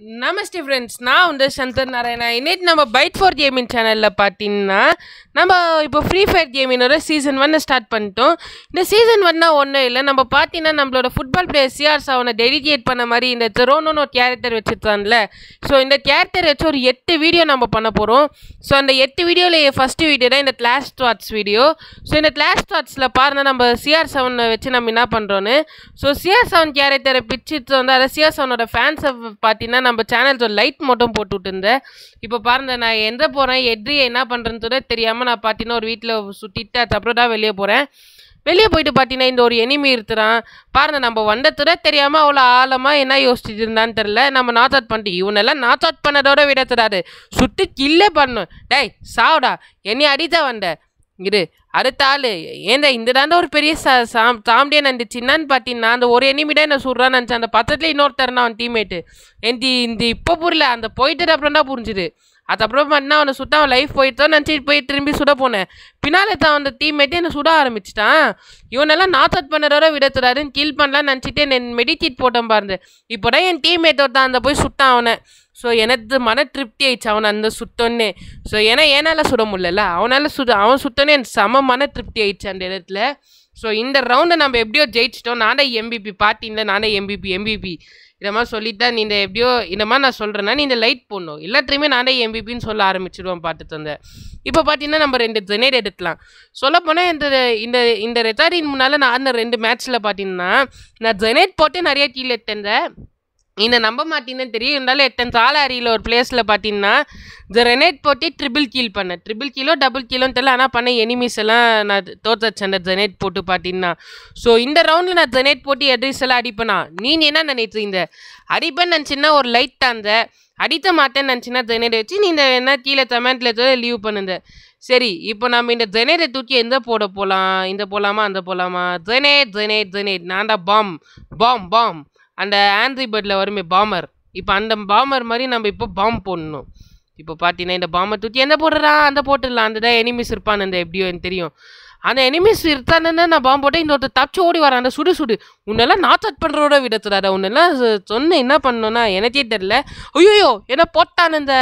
நமஸ்தே friends நான் வந்து சந்தர் நாராயணா இன்னைக்கு நம்ம பைட் ஃபார் கேமிங் சேனலில் பார்த்தீங்கன்னா நம்ம இப்போ ஃப்ரீ ஃபயர் கேமினோட சீசன் ஒன்னை ஸ்டார்ட் பண்ணிட்டோம் இந்த சீசன் ஒன்னா ஒன்றும் இல்லை நம்ம பார்த்தீங்கன்னா நம்மளோட ஃபுட்பால் பிளேயர் சிஆர்ஸ் அவனை டெடிகேட் பண்ண மாதிரி இந்த தெரோனோன்னு ஒரு கேரக்டர் வச்சுருக்கான்ல ஸோ இந்த கேரக்டர் வச்சு ஒரு எட்டு வீடியோ நம்ம பண்ண போகிறோம் ஸோ அந்த எட்டு வீடியோவில் ஃபஸ்ட்டு வீடியோ தான் இந்த கிளாஸ் தாட்ஸ் வீடியோ ஸோ இந்த கிளாஸ் தாட்ஸில் பாருங்கள் நம்ம சிஆர் செவனை வச்சு நம்ம என்ன பண்ணுறோன்னு ஸோ சிஆர் செவன் கேரக்டரை பிச்சுட்டு வந்து அதை சிஆர் செவனோட ஃபேன்ஸை பார்த்தீங்கன்னா நம்ம சேனல்ஸ் ஒரு லைட் மட்டும் போட்டு விட்டுருந்தேன் இப்போ பாருங்க நான் எந்த போகிறேன் எட்ரி என்ன பண்ணுறேன்னு கூட தெரியாமல் நான் பார்த்தீங்கன்னா ஒரு வீட்டில் சுற்றிட்டு அதுக்கப்புறம் தான் வெளியே போகிறேன் வெளியே போயிட்டு பார்த்தீங்கன்னா இந்த ஒரு எனிமி இருக்கிறான் பாருங்க நம்ம வந்ததுட தெரியாமல் அவ்வளோ ஆழமாக என்ன யோசிச்சுட்டு இருந்தான்னு தெரில நம்ம நாட் அவுட் பண்ணிட்டு இவனெல்லாம் நாட் அவுட் பண்ணதோட விடக்கூடாது சுட்டு கில்லே பண்ணணும் டேய் சாவுடா என்னை அடிதான் வந்த இரு அடுத்த ஆள் ஏன்டா இந்த தாண்டா ஒரு பெரிய சா சாம் சாம்பியன் இருந்துச்சு என்னன்னு பார்த்தீங்கன்னா அந்த ஒரு எனிமிடா என்ன சொல்கிறான்னு நினச்சேன் அந்த பக்கத்துல இன்னொருத்தர் அவன் டீம்மேட்டு என் இந்த இப்போ புரியல அந்த போயிட்டு அப்புறம் தான் புரிஞ்சுது அதுக்கப்புறம் என்ன அவனை சுட்ட அவன் லைஃப் போயிட்டோன்னு நினச்சிட்டு போய் திரும்பி சுட போனேன் பின்னாலே தான் அந்த டீம்மேட்டே என்னை சுட ஆரம்பிச்சிட்டான் இவனெல்லாம் நாட் அவுட் பண்ணதோட விடத்துறாருன்னு கில் பண்ணலான்னு நினச்சிட்டு என்ன மெடிக்கேட் போட்டேன் பாருங்க இப்போ தான் என் டீம்மேட்டோட தான் அந்த போய் சுட்டான் அவனை ஸோ எனக்கு மன திருப்தி ஆயிடுச்சு அவனை அந்த சுட்டோன்னே ஸோ ஏன்னா என்னால் சுட முடியல அவனால் சுட அவன் சுட்டோன்னே எனக்கு செம மன திருப்தி ஆயிடுச்சு அந்த இடத்துல ஸோ இந்த ரவுண்டை நம்ம எப்படியோ ஜெயிச்சிட்டோம் நானே எம்பிபி பார்ட்டியில் நானே எம்பிபி எம்பிபி இதை மாதிரி சொல்லிட்டா நீ இந்த எப்படியோ இந்த மாதிரி நான் சொல்கிறேன்னா நீ இந்த லைட் போடணும் எல்லாத்தையுமே நானே எம்பிபின்னு சொல்ல ஆரம்பிச்சிடுவேன் பார்த்துட்டு வந்தேன் இப்போ பார்த்தீங்கன்னா நம்ம ரெண்டு ஜெனேட் எடுக்கலாம் சொல்லப்போனால் இந்த இந்த இந்த ரெட்டாரின் முன்னால் நான் ஆடின ரெண்டு மேட்ச்சில் பார்த்தீங்கன்னா நான் ஜெனேட் போட்டு நிறைய கீழே எடுத்தேன் இந்த நம்ப மாட்டீங்கன்னு தெரியும் இருந்தாலும் எத்தனை சால அரியில் ஒரு பிளேஸில் பார்த்தீங்கன்னா இந்த ரெனேட் போட்டு ட்ரிபிள் கீல் பண்ணேன் ட்ரிபிள் கீலோ டபுள் கீலோன்னு தெரியல ஆனால் பண்ண எனிமீஸ் எல்லாம் நான் தோத்தச்சேன் அந்த ஜெனேட் போட்டு பார்த்தீங்கன்னா ஸோ இந்த ரவுண்டில் நான் ஜெனேட் போட்டு எட்ரிஸ் எல்லாம் அடிப்பேனா நீ என்ன நினைச்சிருந்த அடிப்பேன்னு நினச்சின்னா ஒரு லைட் தாந்த அடித்த மாட்டேன்னு நினச்சின்னா ஜெனேட் வச்சு நீ இந்த என்ன கீழே கமெண்ட்டில் லீவ் பண்ணுங்க சரி இப்போ நம்ம இந்த ஜெனேட்டை தூக்கி எந்த போட போகலாம் இந்த போகலாமா அந்த போகலாமா ஜெனேட் ஜெனேட் ஜெனேட் நான் தான் பாம் பாம் பாம் அந்த ஆண்ட்ரி பேர்டில் வருமே பாமர் இப்போ அந்த பாமர் மாதிரி நம்ம இப்போ பாம் போடணும் இப்போ பார்த்தீங்கன்னா இந்த பாம்பை தூக்கி எந்த போடுறான் அந்த போட்டுடலாம் அந்த தான் எனிமிஸ் இருப்பான் அந்த எப்படியோ எனக்கு தெரியும் அந்த எனிமிஸ் இருத்தானே நான் பாம்பு போட்டேன் இந்த ஒருத்தர் தப்பிச்சு ஓடி வரான் அந்த சுடு சுடு உன்னெல்லாம் நாட் அவுட் பண்ணுறோட விடத்துறாரு உன்னெல்லாம் சொன்னேன் என்ன பண்ணோன்னா எனக்கே தெரில ஐயோ என்ன போட்டான் இந்த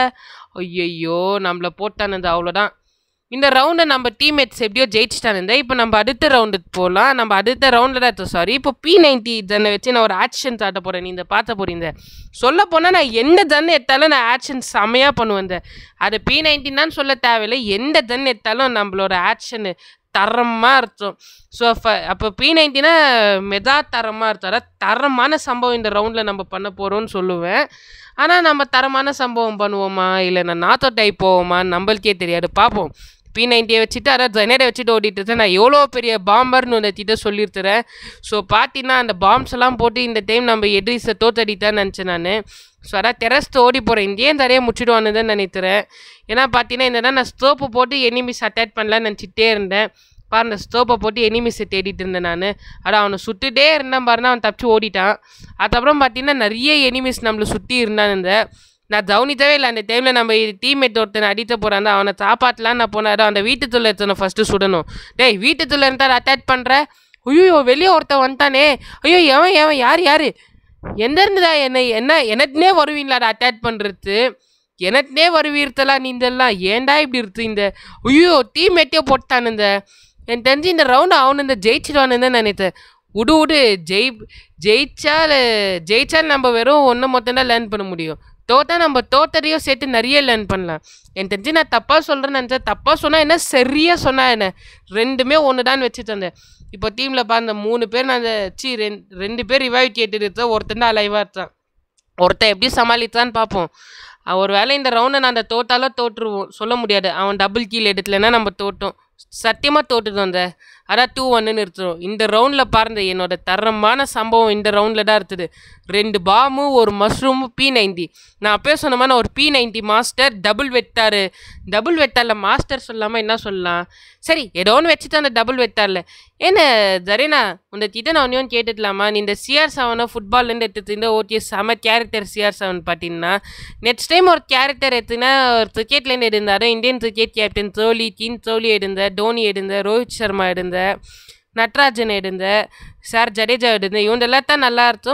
ஐயையோ நம்மளை போட்டான் இந்த அவ்வளோதான் இந்த ரவுண்டை நம்ம டீம்மேட்ஸ் எப்படியோ ஜெயிச்சிட்டானுங்க இப்போ நம்ம அடுத்த ரவுண்டுக்கு போகலாம் நம்ம அடுத்த ரவுண்டில் தான் சாரி இப்போ பி நைன்டி ஜன்னை வச்சு நான் ஒரு ஆக்ஷன் காட்ட போகிறேன் நீ இந்த பார்த்த போறீங்க சொல்ல போனால் நான் எந்த ஜன் எடுத்தாலும் நான் ஆக்ஷன் செம்மையாக பண்ணுவேன் அது பி நைன்டின்னு சொல்ல தேவையில்லை எந்த ஜன் எடுத்தாலும் நம்மளோட ஆக்ஷனு தரமாக இருக்கும் ஸோ அப்போ அப்போ பி நைன்டினா மெதா தரமாக இருக்கும் தரமான சம்பவம் இந்த ரவுண்டில் நம்ம பண்ண போகிறோம்னு சொல்லுவேன் ஆனால் நம்ம தரமான சம்பவம் பண்ணுவோமா இல்லை நான் நாத்தோ டைப் போவோமா நம்மளுக்கே தெரியாது பார்ப்போம் பி நைன்ட்டியை வச்சுட்டு அதாவது ஜெனேரை வச்சுட்டு ஓடிட்டு இருக்கேன் நான் எவ்வளோ பெரிய பாம்பர்னு ஒன்று திட்ட சொல்லியிருக்கிறேன் ஸோ பார்த்தீங்கன்னா அந்த பாம்ஸ் எல்லாம் போட்டு இந்த டைம் நம்ம எட்ரிஸை தோத்தடித்தான்னு நினச்சேன் நான் ஸோ அதான் டெரஸ்ட்டு ஓடி போகிறேன் இந்தியே தரையே முடிச்சிடுவான்னு தான் நினைக்கிறேன் ஏன்னா பார்த்தீங்கன்னா இந்த நான் ஸ்டோப்பு போட்டு எனிமிஸ் அட்டாக் பண்ணலான்னு நினச்சிட்டே இருந்தேன் பாரு அந்த ஸ்டோப்பை போட்டு எனிமிஸை தேடிட்டு இருந்தேன் நான் அதான் அவனை சுட்டுட்டே இருந்தேன் பாருன்னா அவன் தப்பிச்சு ஓடிட்டான் அதுக்கப்புறம் பார்த்தீங்கன்னா நிறைய எனிமிஸ் நம்மளை சுற்றி இருந்தான் இந்த நான் கவனித்தவே இல்லை அந்த டைமில் நம்ம டீம்மேட் ஒருத்தனை அடித்த போகிறான் அவனை சாப்பாட்டலாம் நான் போனாரு அந்த வீட்டுத்துள்ள எடுத்தனை ஃபஸ்ட்டு சுடணும் டேய் வீட்டுத்துள்ள இருந்தால் அட்டாக் பண்ணுற ஐயோ வெளியே ஒருத்தன் வந்துட்டானே ஐயோ எவன் எவன் யார் யார் எந்த இருந்துதா என்னை என்ன எனக்குனே வருவீங்களா அதை அட்டாக் பண்ணுறது எனக்குனே வருவீர்த்தலாம் நீந்தெல்லாம் ஏன்டா இப்படி இருக்கு இந்த ஐயோ டீம்மேட்டே போட்டான் இந்த எனக்கு தெரிஞ்சு இந்த ரவுண்டு அவனு இந்த ஜெயிச்சிடுவான்னு தான் நினைத்தேன் விடு விடு ஜெய் ஜெயிச்சால் ஜெயிச்சால் நம்ம வெறும் ஒன்று மட்டும்தான் லேர்ன் பண்ண முடியும் தோத்தா நம்ம தோத்தரையும் சேர்த்து நிறைய லேர்ன் பண்ணலாம் எனக்கு தெரிஞ்சு நான் தப்பாக சொல்கிறேன்னு நினச்சேன் தப்பாக சொன்னால் என்ன சரியாக சொன்னா என்ன ரெண்டுமே ஒன்று தான் வச்சு தந்தேன் இப்போ டீமில் பார்த்த மூணு பேர் நான் அந்த சி ரெண்டு ரெண்டு பேர் ரிவைவ் கேட்டுட்டு இருந்தேன் ஒருத்தன் தான் அலைவாக இருந்தான் ஒருத்தன் எப்படி சமாளித்தான்னு பார்ப்போம் ஒரு வேளை இந்த ரவுண்டை நான் அந்த தோட்டாலும் தோற்றுருவோம் சொல்ல முடியாது அவன் டபுள் கீழ் எடுக்கலைன்னா நம்ம தோட்டோம் சத்தியமாக தோட்டுட்டு வந்த அதான் டூ ஒன்னு எடுத்துரும் இந்த ரவுண்டில் பாருங்க என்னோட தரமான சம்பவம் இந்த ரவுண்டில் தான் இருக்குது ரெண்டு பாமு ஒரு மஷ்ரூமு பி நைன்டி நான் அப்பயே சொன்ன மாதிரி நான் ஒரு பி நைன்டி மாஸ்டர் டபுள் வெட்டாரு டபுள் வெட்டாரில் மாஸ்டர் சொல்லாமல் என்ன சொல்லலாம் சரி ஏதோ ஒன்று வச்சுட்டு அந்த டபுள் வெட்டாரில் என்ன ஜரேனா உந்த கிட்ட நான் ஒன்றையும் கேட்டுக்கலாமா நீ இந்த சிஆர் செவனை ஃபுட்பால்லேருந்து எடுத்துட்டு இந்த ஓகே செம கேரக்டர் சிஆர் செவன் பார்த்தீங்கன்னா நெக்ஸ்ட் டைம் ஒரு கேரக்டர் எடுத்துனா ஒரு கிரிக்கெட்லேருந்து இருந்தார் Indian cricket captain Kohli king Kohli எடுந்த தோனி எடுந்த ரோஹித் சர்மா எடுந்த நட்ராஜன் எடுந்த சார் ஜடேஜா எடுந்த இவங்க எல்லாத்தான் நல்லா இருக்கும்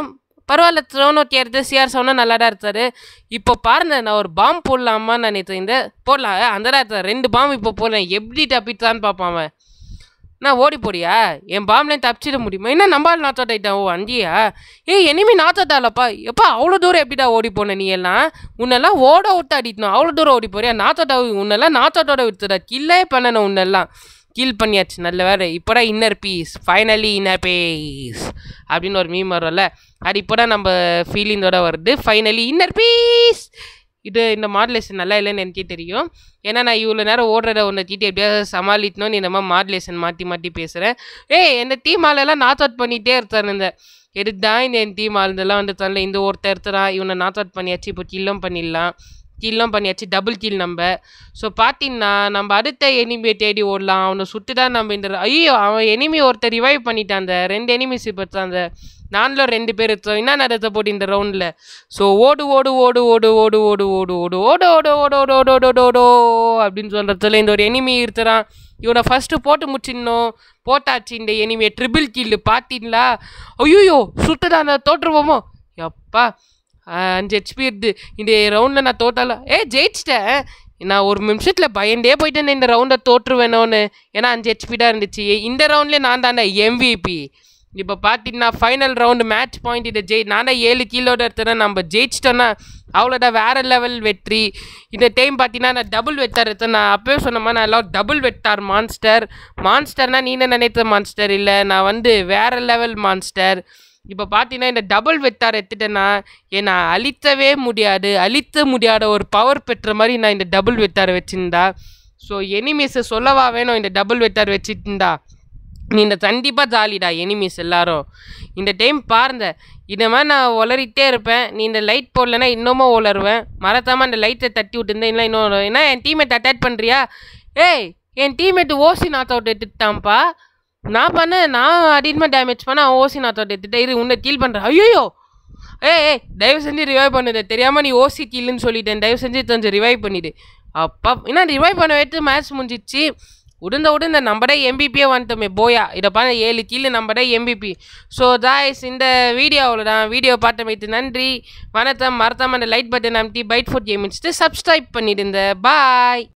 பரவாயில்ல த்ரோன் ஓட்டி எடுத்து சிஆர் சவுனும் நல்லா தான் எடுத்தாரு இப்போ பாருங்க நான் ஒரு பாம்பு போடலாமா நான் நேற்று இந்த போடலாம் அந்த தான் ரெண்டு பாம்பு இப்போ போடலாம் எப்படி தப்பித்தான்னு பார்ப்பான் அவன் நான் ஓடி போடியா என் பாம்லேயும் தப்பிச்சிட முடியுமா என்ன நம்பால் நாத்தாட் ஆயிட்டான் ஓ அங்கேயா ஏய் எனிமி நாத்தாட்டாலப்பா எப்பா அவ்வளோ தூரம் எப்படிடா ஓடி போன நீ எல்லாம் உன்னெல்லாம் ஓட விட்டு அடிக்கணும் அவ்வளோ தூரம் ஓடி போறியா நாத்தாட்டா உன்னெல்லாம் நாத்தாட்டோட விட்டுடா கில்லே பண்ணணும் உன்னெல்லாம் கில் பண்ணியாச்சு நல்ல வேறு இப்போடா inner peace finally inner peace அப்படின்னு ஒரு மீம் வரும்ல அது இப்போதான் நம்ம ஃபீலிங்கோட வருது ஃபைனலி இன்னர் பீஸ் இது இந்த மாடுலேஷன் நல்லா இல்லைன்னு எனக்கே தெரியும் ஏன்னா நான் இவ்வளோ நேரம் ஓடுறத ஒன்று தீட்டி எப்படியாவது சமாளிக்கணும்னு இந்த மாதிரி மாடுலேஷன் மாற்றி மாற்றி பேசுகிறேன் ஏய் இந்த டீம் ஆளெல்லாம் நாட் அவுட் பண்ணிகிட்டே இருக்கான் இந்த எடுத்தான் இந்த என் டீம் ஆளுதெல்லாம் வந்து தரல இந்த ஒருத்தர் எடுத்துறான் இவனை நாட் அவுட் பண்ணியாச்சு இப்போ கில்லும் பண்ணிடலாம் கில்லும் பண்ணியாச்சு டபுள் கில் நம்ம ஸோ பார்த்தீங்கன்னா நம்ம அடுத்த எனிமியை தேடி ஓடலாம் அவனை சுட்டு தான் நம்ம இந்த ஐயோ அவன் எனிமி ஒருத்தர் ரிவைவ் பண்ணிட்டான் அந்த ரெண்டு எனிமிஸ் இப்போ அந்த நானில் ரெண்டு பேர் எடுத்தோம் என்ன நடத்த போட்டு இந்த ரவுண்டில் ஸோ ஓடு ஓடு ஓடு ஓடு ஓடு ஓடு ஓடு ஓடு ஓடு ஓடு ஓடு ஓடு ஓடு ஓடு ஓடு ஓடோ அப்படின்னு சொல்கிறதுல இந்த ஒரு எனிமி இருக்கிறான் இவனை ஃபஸ்ட்டு போட்டு முடிச்சிடணும் போட்டாச்சு இந்த எனிமியை ட்ரிபிள் கில்லு பார்த்தீங்களா ஐயோ சுட்டுதான் தோற்றுவோமோ எப்பா அஞ்சு ஹெச்பி இருந்து இந்த ரவுண்டில் நான் தோட்டால ஏ ஜெயிச்சிட்டேன் நான் ஒரு நிமிஷத்தில் பயந்தே போயிட்டேன் இந்த ரவுண்டை தோற்றுவேணும்னு ஏன்னா அஞ்சு ஹெச்பி தான் இருந்துச்சு இந்த ரவுண்ட்லேயே நான் தானே எம்விபி இப்போ பார்த்தீங்கன்னா ஃபைனல் ரவுண்டு மேட்ச் பாயிண்ட் இதை ஜெயி நான் தான் ஏழு கீழோட எடுத்தேன் நம்ம ஜெயிச்சிட்டோன்னா அவ்வளோதான் வேறு லெவல் வெற்றி இந்த டைம் பார்த்தீங்கன்னா நான் டபுள் வெட்டார் எடுத்தேன் நான் அப்பவே சொன்னமா நான் எல்லாம் டபுள் வெட்டார் மான்ஸ்டர் மான்ஸ்டர்னா நீ என்ன நினைத்த மான்ஸ்டர் இல்லை நான் வந்து வேறு லெவல் மான்ஸ்டர் இப்போ பார்த்தீங்கன்னா இந்த டபுள் வெட்டார் எடுத்துட்டேன்னா என்னை அழித்தவே முடியாது அழித்த முடியாத ஒரு பவர் பெற்ற மாதிரி நான் இந்த டபுள் வெட்டார் வச்சுருந்தா ஸோ எனிமீஸை சொல்லவா வேணும் இந்த டபுள் வெட்டார் வச்சுருந்தா நீ இந்த கண்டிப்பாக ஜாலிடா எனிமீஸ் எல்லாரும் இந்த டைம் பாருங்க இந்த மாதிரி நான் உளறிட்டே இருப்பேன் நீ இந்த லைட் போடலன்னா இன்னமும் உளருவேன் மறக்காமல் அந்த லைட்டை தட்டி விட்டுருந்தேன் இல்லை இன்னொரு என்ன என் டீமேட் அட்டாக் பண்ணுறியா ஏய் என் டீமேட் ஓசி நாத் அவுட் எடுத்துட்டான்ப்பா நான் பண்ணேன் நான் அதிகமாக டேமேஜ் பண்ணேன் அவன் ஓசி நாத் அவுட் எடுத்துட்டேன் இரு உன்னை கீல் பண்ணுறேன் ஐயோ ஏய் ஏய் தயவு செஞ்சு ரிவைவ் பண்ணுது தெரியாமல் நீ ஓசி கீல்னு சொல்லிட்டேன் தயவு செஞ்சு கொஞ்சம் ரிவைவ் பண்ணிடு அப்பா என்ன ரிவைவ் பண்ண வைத்து மேட்ச் முடிஞ்சிச்சு உடுந்த உடுந்த நம்மடே எம்பிபியே வந்துட்டோமே போயா இதை பாரு ஏழு கீழே நம்மடே எம்பிபி ஸோ தாய்ஸ் இந்த வீடியோவில் தான் வீடியோ பார்த்தமைத்து நன்றி வணக்கம் மறக்காம அந்த லைட் பட்டன் அமுத்தி பைட் ஃபுட் கேம் சப்ஸ்கிரைப் பண்ணிடுங்க பாய்